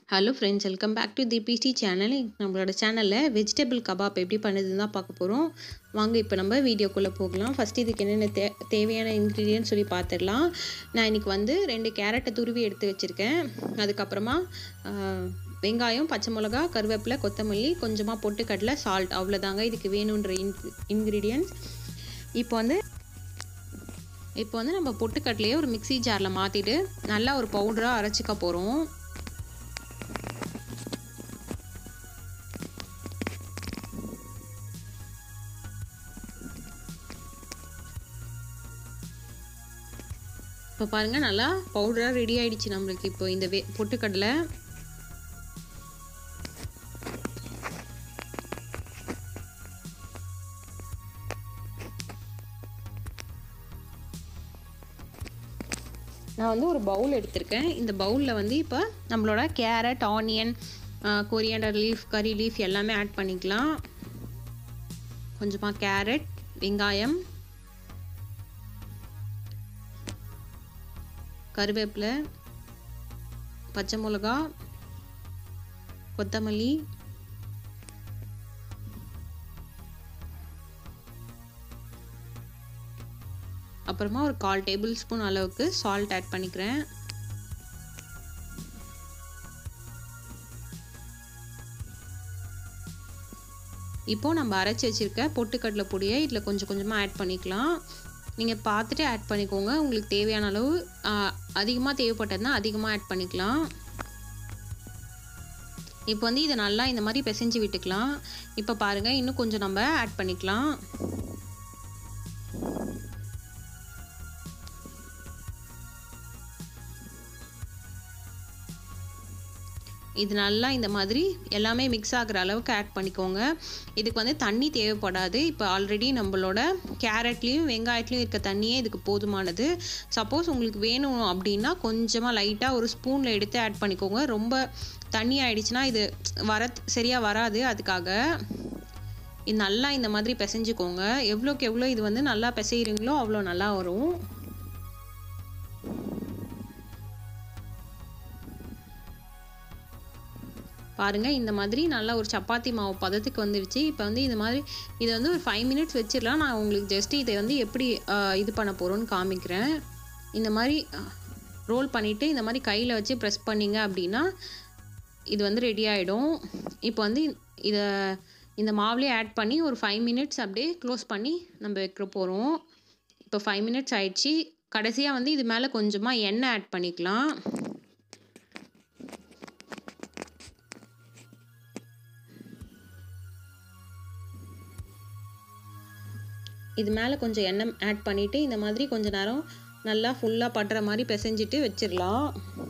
hello friends welcome back to தீபிஸ்டி channel நம்மளோட சேனலில் வெஜிடபிள் கபாப் எப்படி பண்ணுறதுன்னு தான் பார்க்க போகிறோம் வாங்க இப்போ நம்ம வீடியோக்குள்ளே போகலாம் ஃபஸ்ட் இதுக்கு என்னென்ன தே தேவையான இன்க்ரீடியன்ட் சொல்லி பார்த்துடலாம் நான் இன்றைக்கி வந்து ரெண்டு கேரட்டை துருவி எடுத்து வச்சுருக்கேன் அதுக்கப்புறமா ஆஹ், வெங்காயம் பச்சை மிளகா கருவேப்பிலை கொத்தமல்லி கொஞ்சமாக பொட்டுக்கடலை சால்ட் அவ்வளோதாங்க இதுக்கு வேணுன்ற இன் இன்க்ரீடியன்ட்ஸ் இப்போ வந்து இப்போ வந்து நம்ம பொட்டுக்கடலையே ஒரு மிக்ஸி ஜாரில் மாற்றிட்டு நல்லா ஒரு பவுடராக அரைச்சிக்க போகிறோம் இப்போ பாருங்கள் நல்லா பவுடராக ரெடி ஆயிடுச்சு நம்மளுக்கு இப்போ இந்த வே பொட்டுக்கடலை நான் வந்து ஒரு பவுல் எடுத்திருக்கேன் இந்த பவுலில் வந்து இப்போ நம்மளோட carrot onion coriander leaf curry leaf எல்லாமே ஆட் பண்ணிக்கலாம் கொஞ்சமாக கேரட் வெங்காயம் கருவேப்பிலை பச்சை மிளகா கொத்தமல்லி அப்புறமா ஒரு கால் டேபிள் ஸ்பூன் அளவுக்கு சால்ட் ஆட் பண்ணிக்கிறேன் இப்போ நம்ம அரைச்சி வச்சிருக்க பொட்டுக்கடலை பொடியை இதில் கொஞ்சம் கொஞ்சமாக ஆட் பண்ணிக்கலாம் நீங்கள் பார்த்துட்டு ஆட் பண்ணிக்கோங்க உங்களுக்கு தேவையான அளவு அதிகமாக தேவைப்பட்டதுன்னா அதிகமாக ஆட் பண்ணிக்கலாம் இப்போ வந்து இதை நல்லா இந்த மாதிரி பிசைஞ்சு விட்டுக்கலாம் இப்போ பாருங்கள் இன்னும் கொஞ்சம் நம்ம ஆட் பண்ணிக்கலாம் இது நல்லா இந்த மாதிரி எல்லாமே மிக்ஸ் ஆகிற அளவுக்கு ஆட் பண்ணிக்கோங்க இதுக்கு வந்து தண்ணி தேவைப்படாது இப்போ ஆல்ரெடி நம்மளோட கேரட்லேயும் வெங்காயத்துலேயும் இருக்க தண்ணியே இதுக்கு போதுமானது சப்போஸ் உங்களுக்கு வேணும் அப்படின்னா கொஞ்சமாக லைட்டாக ஒரு ஸ்பூனில் எடுத்து ஆட் பண்ணிக்கோங்க ரொம்ப தண்ணி ஆயிடுச்சுன்னா இது வர சரியாக வராது அதுக்காக இது நல்லா இந்த மாதிரி பிசைஞ்சுக்கோங்க எவ்வளோக்கு எவ்வளோ இது வந்து நல்லா பிசைகிறீங்களோ அவ்வளோ நல்லா வரும் பாருங்கள் இந்த மாதிரி நல்லா ஒரு சப்பாத்தி மாவு பதத்துக்கு வந்துடுச்சு இப்போ வந்து இந்த மாதிரி இதை வந்து ஒரு ஃபைவ் மினிட்ஸ் வச்சிடலாம் நான் உங்களுக்கு ஜஸ்ட் இதை வந்து எப்படி இது பண்ண போகிறோன்னு காமிக்கிறேன் இந்த மாதிரி ரோல் பண்ணிவிட்டு இந்த மாதிரி கையில் வச்சு ப்ரெஸ் பண்ணிங்க அப்படின்னா இது வந்து ரெடி ஆகிடும் இப்போ வந்து இதை இந்த மாவுலேயே ஆட் பண்ணி ஒரு ஃபைவ் மினிட்ஸ் அப்படியே க்ளோஸ் பண்ணி நம்ம வைக்க போகிறோம் இப்போ ஃபைவ் மினிட்ஸ் ஆயிடுச்சு கடைசியாக வந்து இது மேலே கொஞ்சமாக எண்ணெய் ஆட் பண்ணிக்கலாம் இது மேலே கொஞ்சம் எண்ணெய் ஆட் பண்ணிவிட்டு இந்த மாதிரி கொஞ்ச நேரம் நல்லா ஃபுல்லாக படுற மாதிரி பிசைஞ்சிட்டு வச்சிடலாம்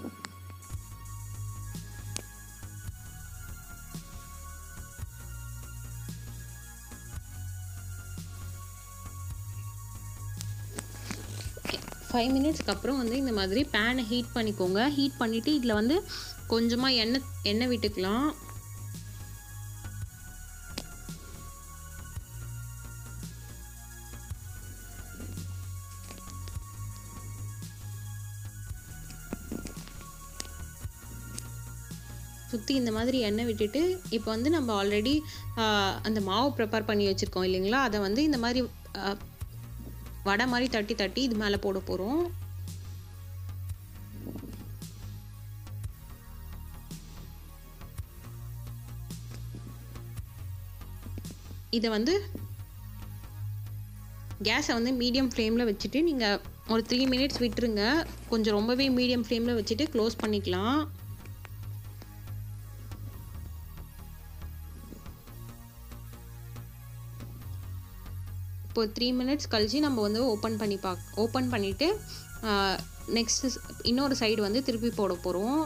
ஃபைவ் மினிட்ஸ்க்கு அப்புறம் வந்து இந்த மாதிரி பேனை ஹீட் பண்ணிக்கோங்க ஹீட் பண்ணிவிட்டு இதில் வந்து கொஞ்சமாக எண்ணெய் எண்ணெய் விட்டுக்கலாம் சுற்றி இந்த மாதிரி எண்ணெய் விட்டுட்டு இப்போ வந்து நம்ம ஆல்ரெடி அந்த மாவு ப்ரிப்பேர் பண்ணி வச்சுருக்கோம் இல்லைங்களா அதை வந்து இந்த மாதிரி வடை மாதிரி தட்டி தட்டி இது மேலே போட போகிறோம் இதை வந்து கேஸை வந்து மீடியம் ஃப்ளேமில் வச்சுட்டு நீங்கள் ஒரு த்ரீ மினிட்ஸ் விட்டுருங்க கொஞ்சம் ரொம்பவே மீடியம் ஃப்ளேமில் வச்சுட்டு க்ளோஸ் பண்ணிக்கலாம் இப்போ த்ரீ மினிட்ஸ் கழிச்சு நம்ம வந்து ஓப்பன் பண்ணி பாக் ஓப்பன் பண்ணிவிட்டு நெக்ஸ்ட்டு இன்னொரு சைடு வந்து திருப்பி போட போகிறோம்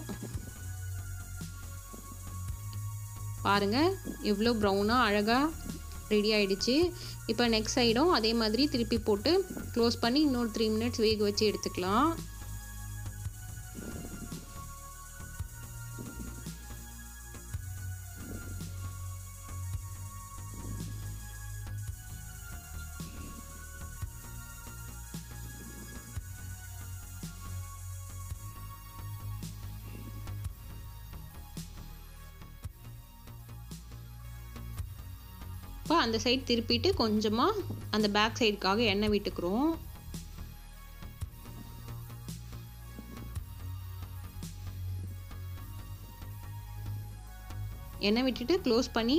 பாருங்கள் எவ்வளோ ப்ரௌனாக அழகாக ரெடி ஆகிடுச்சு இப்போ நெக்ஸ்ட் சைடும் அதே மாதிரி திருப்பி போட்டு க்ளோஸ் பண்ணி இன்னொரு த்ரீ மினிட்ஸ் வேக வச்சு எடுத்துக்கலாம் அந்த சைடு திருப்பிட்டு கொஞ்சமாக அந்த பேக் சைடுக்காக எண்ணெய் விட்டுக்கிறோம் எண்ணெய் விட்டுட்டு க்ளோஸ் பண்ணி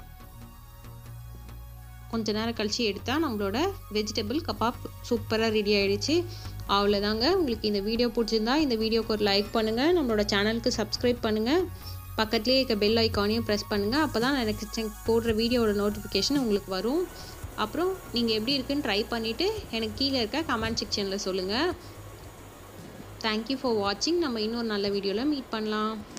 கொஞ்ச நேரம் கழித்து எடுத்தால் நம்மளோட வெஜிடபிள் கபாப் சூப்பராக ரெடி ஆகிடுச்சு அவ்வளோதாங்க உங்களுக்கு இந்த வீடியோ பிடிச்சிருந்தா இந்த வீடியோக்கு ஒரு லைக் பண்ணுங்கள் நம்மளோட சேனலுக்கு சப்ஸ்கிரைப் பண்ணுங்கள் பக்கத்துலேயே இருக்க பெல் ஐக்கானையும் ப்ரெஸ் பண்ணுங்கள் அப்போ தான் எனக்கு போடுற வீடியோவோட நோட்டிஃபிகேஷன் உங்களுக்கு வரும் அப்புறம் நீங்கள் எப்படி இருக்குன்னு ட்ரை பண்ணிவிட்டு எனக்கு கீழே இருக்க கமெண்ட் செக்ஷனில் சொல்லுங்கள் தேங்க்யூ ஃபார் வாட்சிங் நம்ம இன்னொரு நல்ல வீடியோவில் மீட் பண்ணலாம்